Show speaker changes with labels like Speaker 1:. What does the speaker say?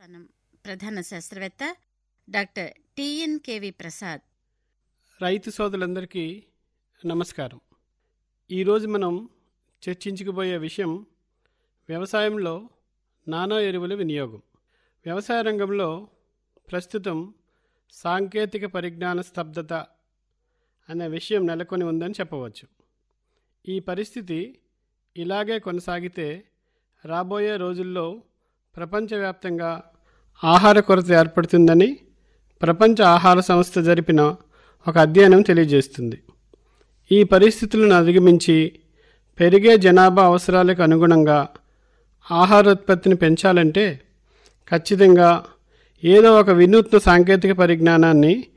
Speaker 1: స్థానం ప్రధాన శాస్త్రవేత్త డాక్టర్ టిఎన్ కేవి ప్రసాద్
Speaker 2: రైతు సోదరులందరికీ నమస్కారం ఈరోజు మనం చర్చించుకుపోయే విషయం వ్యవసాయంలో నానో ఎరువుల వినియోగం వ్యవసాయ రంగంలో ప్రస్తుతం సాంకేతిక పరిజ్ఞాన స్తబ్దత అనే విషయం నెలకొని ఉందని చెప్పవచ్చు ఈ పరిస్థితి ఇలాగే కొనసాగితే రాబోయే రోజుల్లో ప్రపంచవ్యాప్తంగా ఆహార కొరత ఏర్పడుతుందని ప్రపంచ ఆహార సంస్థ జరిపిన ఒక అధ్యయనం తెలియజేస్తుంది ఈ పరిస్థితులను అధిగమించి పెరిగే జనాభా అవసరాలకు అనుగుణంగా ఆహారోత్పత్తిని పెంచాలంటే ఖచ్చితంగా ఏదో ఒక వినూత్న సాంకేతిక పరిజ్ఞానాన్ని